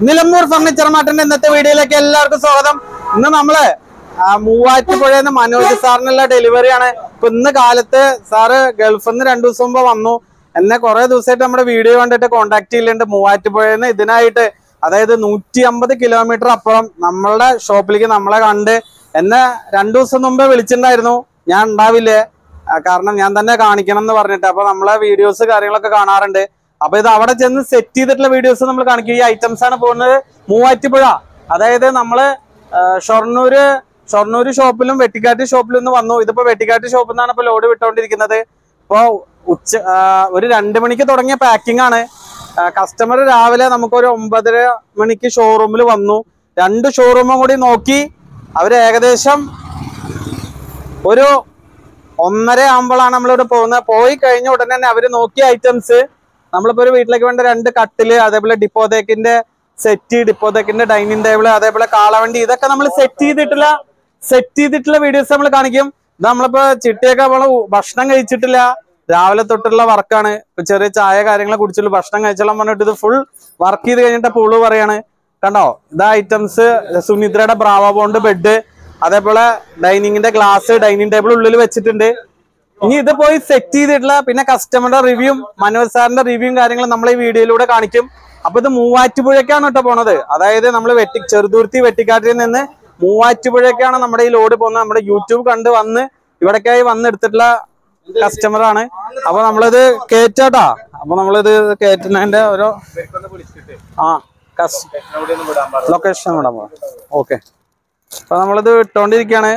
Nilambur furniture മാർട്ടിന്റെ ഇന്നത്തെ വീഡിയോയിലേക്ക് എല്ലാവർക്കും സ്വാഗതം ഇന്ന് നമ്മള് ആ, മൂവാറ്റുപുഴയിൽ നിന്ന് മനോജ് സാറിനുള്ള ഡെലിവറിയാണ് ഇപ്പൊ ഇന്ന് കാലത്ത് സാറ് ഗൾഫിൽ നിന്ന് രണ്ടു ദിവസം മുമ്പ് വന്നു എന്നെ കുറെ ദിവസമായിട്ട് നമ്മുടെ വീഡിയോ കണ്ടിട്ട് കോണ്ടാക്ട് ചെയ്യലുണ്ട് മൂവാറ്റുപുഴയിൽ നിന്ന് ഇതിനായിട്ട് അതായത് നൂറ്റി അമ്പത് കിലോമീറ്റർ അപ്പുറം നമ്മളുടെ ഷോപ്പിലേക്ക് നമ്മളെ കണ്ട് എന്നെ രണ്ടു ദിവസം മുമ്പേ വിളിച്ചിട്ടുണ്ടായിരുന്നു ഞാൻ ഉണ്ടാവില്ലേ ആ, കാരണം ഞാൻ തന്നെ കാണിക്കണം എന്ന് പറഞ്ഞിട്ട് അപ്പൊ നമ്മളെ വീഡിയോസ് കാര്യങ്ങളൊക്കെ കാണാറുണ്ട് അപ്പൊ ഇത് അവിടെ ചെന്ന് സെറ്റ് ചെയ്തിട്ടുള്ള വീഡിയോസ് നമ്മൾ കാണിക്കും ഈ ഐറ്റംസ് ആണ് പോകുന്നത് മൂവാറ്റുപുഴ അതായത് നമ്മള് ആ, ഷൊർണൂര് ഷൊർണൂര് ഷോപ്പിലും വെട്ടിക്കാട്ട് ഷോപ്പിലും നിന്ന് വന്നു ഇതിപ്പോ വെട്ടിക്കാട്ട് ഷോപ്പിൽ നിന്നാണ് ഇപ്പൊ ലോഡ് വിട്ടുകൊണ്ടിരിക്കുന്നത് ഇപ്പോ ഉച്ച ആ, ഒരു രണ്ട് മണിക്ക് തുടങ്ങിയ പാക്കിംഗ് ആണ് കസ്റ്റമർ രാവിലെ നമുക്കൊരു ഒമ്പതര മണിക്ക് ഷോറൂമിൽ വന്നു രണ്ട് ഷോറൂമും കൂടി നോക്കി അവര് ഏകദേശം ഒരു ഒന്നര ആകുമ്പോഴാണ് നമ്മളിവിടെ പോകുന്നത് പോയി കഴിഞ്ഞ ഉടനെ തന്നെ അവര് നോക്കിയ ഐറ്റംസ് നമ്മളിപ്പോ ഒരു വീട്ടിലേക്ക് വേണ്ട രണ്ട് കട്ടില് അതേപോലെ ഡിപ്പോതേക്കിന്റെ സെറ്റ് ഡിപ്പോതേക്കിന്റെ ഡൈനിങ് ടേബിൾ അതേപോലെ കാളവണ്ടി ഇതൊക്കെ നമ്മൾ സെറ്റ് ചെയ്തിട്ടുള്ള സെറ്റ് ചെയ്തിട്ടുള്ള വീഡിയോസ് നമ്മൾ കാണിക്കും ഇത് നമ്മളിപ്പോ ചിട്ടിയൊക്കെ നമ്മള് ഭക്ഷണം കഴിച്ചിട്ടില്ല രാവിലെ തൊട്ടുള്ള വർക്കാണ് ഇപ്പൊ ചെറിയ ചായ കാര്യങ്ങൾ കുടിച്ചുള്ളൂ ഭക്ഷണം കഴിച്ചോളാൻ പറഞ്ഞിട്ട് ഇത് ഫുൾ വർക്ക് ചെയ്ത് കഴിഞ്ഞിട്ട് പുള്ളു പറയാണ് കണ്ടോ ഇതാ ഐറ്റംസ് സുനിദ്രയുടെ ബ്രാവ ബോണ്ട് ബെഡ് അതേപോലെ ഡൈനിങ്ങിന്റെ ഗ്ലാസ് ഡൈനിങ് ടേബിൾ ഉള്ളിൽ വെച്ചിട്ടുണ്ട് ഇനി ഇത് പോയി സെറ്റ് ചെയ്തിട്ടുള്ള പിന്നെ കസ്റ്റമറുടെ റിവ്യൂം മനോജ് സാറിന്റെ റിവ്യൂം കാര്യങ്ങളും നമ്മൾ ഈ വീഡിയോയിലൂടെ കാണിക്കും അപ്പൊ ഇത് മൂവാറ്റുപുഴയ്ക്കാണ് കേട്ടോ പോണത് അതായത് നമ്മൾ വെട്ടി ചെറുതുരുത്തി വെട്ടിക്കാട്ടിൽ നിന്ന് മൂവാറ്റുപുഴയ്ക്കാണ് നമ്മുടെ ഈ ലോഡ് പോകുന്നത് നമ്മുടെ യൂട്യൂബ് കണ്ട് വന്ന് ഇവിടേക്കായി വന്ന് എടുത്തിട്ടുള്ള കസ്റ്റമർ ആണ് അപ്പൊ നമ്മളിത് കേറ്റാട്ടാ അപ്പൊ നമ്മളിത് കേറ്റുന്നതിന്റെ ഓരോ ആ ലൊക്കേഷൻ വിടാൻ ഓക്കെ അപ്പൊ നമ്മളിത് ഇട്ടോണ്ടിരിക്കാണ്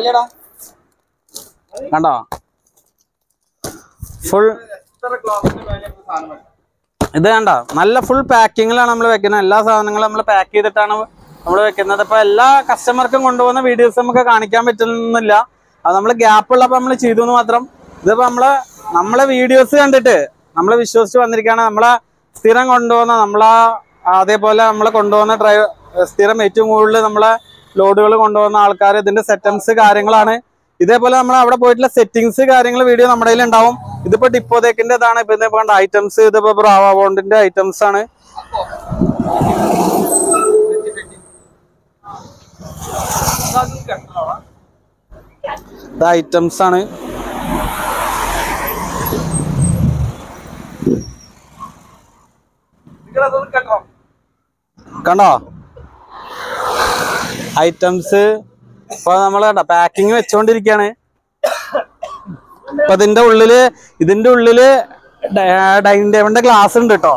കണ്ടോ ഫുൾ ഇത് കണ്ട നല്ല ഫുൾ പാക്കിങ്ങിലാണ് നമ്മൾ വെക്കുന്നത് എല്ലാ സാധനങ്ങളും നമ്മൾ പാക്ക് ചെയ്തിട്ടാണ് നമ്മൾ വെക്കുന്നത് ഇപ്പൊ എല്ലാ കസ്റ്റമർക്കും കൊണ്ടുപോകുന്ന വീഡിയോസ് നമുക്ക് കാണിക്കാൻ പറ്റുന്നില്ല അത് നമ്മൾ ഗ്യാപ്പ് ഉള്ളപ്പോൾ നമ്മൾ ചെയ്തു എന്ന് മാത്രം ഇതിപ്പോ നമ്മളെ നമ്മളെ വീഡിയോസ് കണ്ടിട്ട് നമ്മളെ വിശ്വസിച്ച് വന്നിരിക്കുകയാണ് നമ്മളെ സ്ഥിരം കൊണ്ടുപോകുന്ന നമ്മളെ അതേപോലെ നമ്മളെ കൊണ്ടുപോകുന്ന ഡ്രൈവർ സ്ഥിരം ഏറ്റവും കൂടുതൽ നമ്മളെ ലോഡുകൾ കൊണ്ടുപോകുന്ന ആൾക്കാർ ഇതിന്റെ സെറ്റംസ് കാര്യങ്ങളാണ് ഇതേപോലെ നമ്മൾ അവിടെ പോയിട്ടുള്ള സെറ്റിങ്സ് കാര്യങ്ങൾ വീഡിയോ നമ്മുടെ കയ്യിൽ ഉണ്ടാവും ഇതിപ്പോ ഡിപ്പോതേക്കിന്റെ ഇതാണ് ഇപ്പൊ ഇതിപ്പോ കണ്ട ഐറ്റംസ് ഇതിപ്പോ ബ്രാവ ബോണ്ടിന്റെ ഐറ്റംസ് ആണ് ഇത് ഐറ്റംസ് ആണ് കണ്ടോ ഐറ്റംസ് ഇപ്പൊ നമ്മള് കണ്ടോ പാക്കിങ് വെച്ചോണ്ടിരിക്കാണ് ഇപ്പൊ ഇതിന്റെ ഉള്ളില് ഇതിന്റെ ഉള്ളില് ഡൈനിങ് ടേബിളിന്റെ ഗ്ലാസ് ഉണ്ട് കേട്ടോ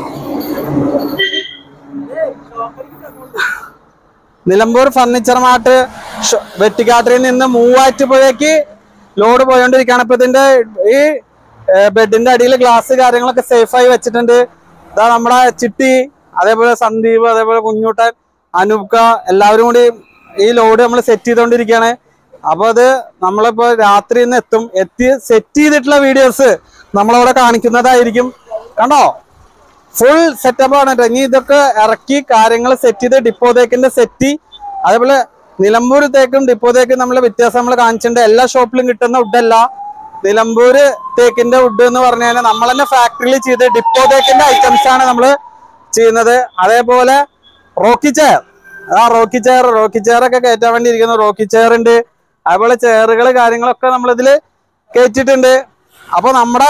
നിലമ്പൂർ ഫർണിച്ചർ മാർട്ട് ഷ- വെട്ടിക്കാട്ടിൽ നിന്ന് മൂവാറ്റുപുഴയ്ക്ക് ലോഡ് പോയോണ്ടിരിക്കുകയാണ് ഇപ്പൊ ഇതിന്റെ ഈ ബെഡിന്റെ അടിയിൽ ഗ്ലാസ് കാര്യങ്ങളൊക്കെ സേഫ് ആയി വെച്ചിട്ടുണ്ട് ഇതാ നമ്മുടെ ചിട്ടി അതേപോലെ സന്ദീപ് അതേപോലെ കുഞ്ഞൂട്ടൻ അനൂപ്ക എല്ലാവരും കൂടി ഈ ലോഡ് നമ്മൾ സെറ്റ് ചെയ്തുകൊണ്ടിരിക്കുകയാണ് അപ്പൊ അത് നമ്മളിപ്പോ രാത്രി ഇന്ന് എത്തും എത്തി സെറ്റ് ചെയ്തിട്ടുള്ള വീഡിയോസ് നമ്മളവിടെ കാണിക്കുന്നതായിരിക്കും കണ്ടോ ഫുൾ സെറ്റപ്പ് ആണ് കേട്ടോ ഇനി ഇതൊക്കെ ഇറക്കി കാര്യങ്ങൾ സെറ്റ് ചെയ്ത് ഡിപ്പോ തേക്കിന്റെ സെറ്റ് അതേപോലെ നിലമ്പൂർ തേക്കും ഡിപ്പോ തേക്കും നമ്മൾ വ്യത്യാസം നമ്മൾ കാണിച്ചിട്ടുണ്ട് എല്ലാ ഷോപ്പിലും കിട്ടുന്ന വുഡല്ല നിലമ്പൂര് തേക്കിന്റെ വുഡ് എന്ന് പറഞ്ഞാൽ നമ്മൾ തന്നെ ഫാക്ടറിയിൽ ചെയ്ത് ഡിപ്പോ തേക്കിന്റെ ഐറ്റംസ് ആണ് നമ്മൾ ചെയ്യുന്നത് അതേപോലെ റോക്കി ചെയർ ആ റോക്കി ചെയർ റോക്കി ചെയർ ഒക്കെ കയറ്റാൻ വേണ്ടി ഇരിക്കുന്ന റോക്കി ചെയർ ഉണ്ട് അതേപോലെ ചെയറുകൾ കാര്യങ്ങളൊക്കെ നമ്മളിതിൽ കയറ്റിയിട്ടുണ്ട് അപ്പൊ നമ്മുടെ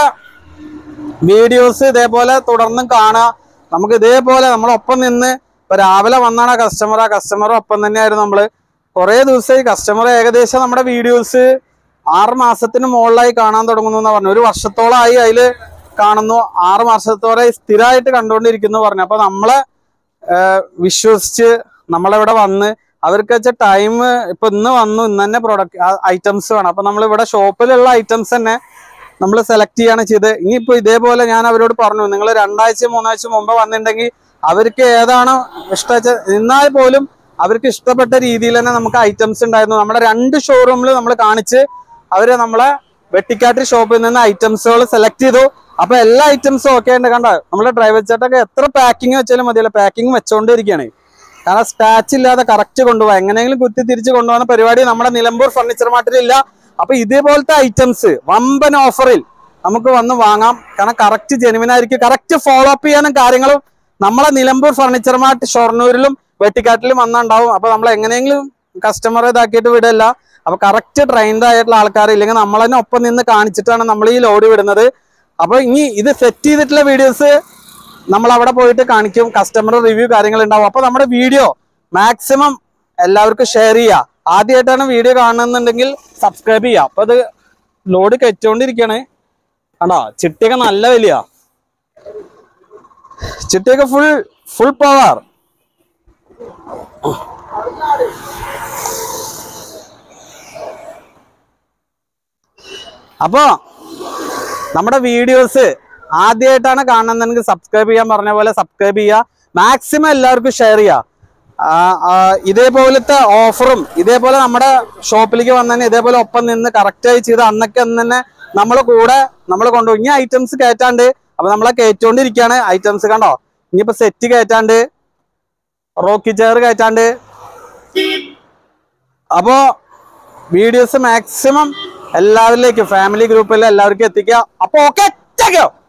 വീഡിയോസ് ഇതേപോലെ തുടർന്നും കാണുക നമുക്ക് ഇതേപോലെ നമ്മളൊപ്പം നിന്ന് ഇപ്പൊ രാവിലെ വന്നാണ് കസ്റ്റമർ ആ കസ്റ്റമർ ഒപ്പം തന്നെയായിരുന്നു നമ്മള് കുറെ ദിവസമായി കസ്റ്റമർ ഏകദേശം നമ്മുടെ വീഡിയോസ് ആറ് മാസത്തിന് മുകളിലായി കാണാൻ തുടങ്ങുന്നു എന്ന് പറഞ്ഞു ഒരു വർഷത്തോളമായി അതില് കാണുന്നു ആറ് മാസത്തോടെ സ്ഥിരമായിട്ട് കണ്ടുകൊണ്ടിരിക്കുന്നു പറഞ്ഞു അപ്പൊ നമ്മളെ ഏഹ് വിശ്വസിച്ച് നമ്മളിവിടെ വന്ന് അവർക്ക് വെച്ച ടൈം ഇപ്പൊ ഇന്ന് വന്നു ഇന്ന് തന്നെ പ്രൊഡക്റ്റ് ഐറ്റംസ് വേണം അപ്പൊ നമ്മൾ ഇവിടെ ഷോപ്പിലുള്ള ഐറ്റംസ് തന്നെ നമ്മൾ സെലക്ട് ചെയ്യാണ് ചെയ്ത് ഇനിയിപ്പോ ഇതേപോലെ ഞാൻ അവരോട് പറഞ്ഞു നിങ്ങൾ രണ്ടാഴ്ച മൂന്നാഴ്ച മുമ്പ് വന്നിട്ടുണ്ടെങ്കിൽ അവർക്ക് ഏതാണ് ഇഷ്ട എന്നാൽ പോലും അവർക്ക് ഇഷ്ടപ്പെട്ട രീതിയിൽ തന്നെ നമുക്ക് ഐറ്റംസ് ഉണ്ടായിരുന്നു നമ്മുടെ രണ്ട് ഷോറൂമിൽ നമ്മൾ കാണിച്ച് അവര് നമ്മളെ വെട്ടിക്കാട്ടി ഷോപ്പിൽ നിന്ന് ഐറ്റംസുകൾ സെലക്ട് ചെയ്തു അപ്പൊ എല്ലാ ഐറ്റംസും ഓക്കെ ഉണ്ട് കണ്ട നമ്മുടെ ഡ്രൈവർ ചേട്ടൊക്കെ എത്ര പാക്കിംഗ് വെച്ചാലും മതിയല്ലോ പാക്കിംഗ് വെച്ചോണ്ടിരിക്കുകയാണ് കാരണം സ്റ്റാച്ച് ഇല്ലാതെ കറക്റ്റ് കൊണ്ടുപോകാം എങ്ങനെയെങ്കിലും കുത്തി തിരിച്ച് കൊണ്ടുപോകുന്ന പരിപാടി നമ്മുടെ നിലമ്പൂർ ഫർണിച്ചർ മാർട്ടിൽ ഇല്ല അപ്പൊ ഇതേപോലത്തെ ഐറ്റംസ് വമ്പൻ ഓഫറിൽ നമുക്ക് വന്ന് വാങ്ങാം കാരണം കറക്റ്റ് ജെനുവിൻ ആയിരിക്കും കറക്റ്റ് ഫോളോ അപ്പ് ചെയ്യാനും കാര്യങ്ങളും നമ്മളെ നിലമ്പൂർ ഫർണിച്ചർ മാർട്ട് ഷൊർണൂരിലും വെട്ടിക്കാട്ടിലും വന്നുണ്ടാവും അപ്പൊ നമ്മൾ എങ്ങനെയെങ്കിലും കസ്റ്റമറെ ഇതാക്കിയിട്ട് വിടല്ല അപ്പൊ കറക്റ്റ് ട്രെയിൻഡ് ആയിട്ടുള്ള ആൾക്കാർ ഇല്ലെങ്കിൽ നമ്മൾ തന്നെ ഒപ്പം നിന്ന് കാണിച്ചിട്ടാണ് നമ്മൾ ഈ ലോഡ് വിടുന്നത് അപ്പൊ ഇനി ഇത് സെറ്റ് ചെയ്തിട്ടുള്ള വീഡിയോസ് നമ്മൾ അവിടെ പോയിട്ട് കാണിക്കും കസ്റ്റമർ റിവ്യൂ കാര്യങ്ങൾ ഉണ്ടാവും അപ്പൊ നമ്മുടെ വീഡിയോ മാക്സിമം എല്ലാവർക്കും ഷെയർ ചെയ്യുക ആദ്യമായിട്ടാണ് വീഡിയോ കാണുന്നുണ്ടെങ്കിൽ സബ്സ്ക്രൈബ് ചെയ്യുക അപ്പൊ അത് ലോഡ് കെറ്റോണ്ടിരിക്കണേ കണ്ടോ ചിട്ടിയൊക്കെ നല്ല വലിയ ചിട്ടിയൊക്കെ ഫുൾ ഫുൾ പവർ അപ്പോ നമ്മുടെ വീഡിയോസ് ആദ്യമായിട്ടാണ് കാണുന്നതെങ്കിൽ സബ്സ്ക്രൈബ് ചെയ്യാൻ പറഞ്ഞ പോലെ സബ്സ്ക്രൈബ് ചെയ്യുക മാക്സിമം എല്ലാവർക്കും ഷെയർ ചെയ്യുക ആ, ആ, ഇതേപോലത്തെ ഓഫറും ഇതേപോലെ നമ്മുടെ ഷോപ്പിലേക്ക് വന്നതിന് ഇതേപോലെ ഒപ്പം നിന്ന് കറക്റ്റായി ചെയ്ത് അന്നൊക്കെ അന്ന് തന്നെ നമ്മളെ കൂടെ നമ്മൾ കൊണ്ടുപോയി ഇനി ഐറ്റംസ് കയറ്റാണ്ട് അപ്പൊ നമ്മളെ കയറ്റോണ്ടിരിക്കുകയാണ് ഐറ്റംസ് കണ്ടോ ഇനിയിപ്പോ സെറ്റ് കയറ്റാണ്ട് റോക്കി ചെയർ കയറ്റാണ്ട് അപ്പോ വീഡിയോസ് മാക്സിമം എല്ലാവരിലേക്കും ഫാമിലി ഗ്രൂപ്പിൽ എല്ലാവർക്കും എത്തിക്കുക അപ്പൊ ഓക്കെ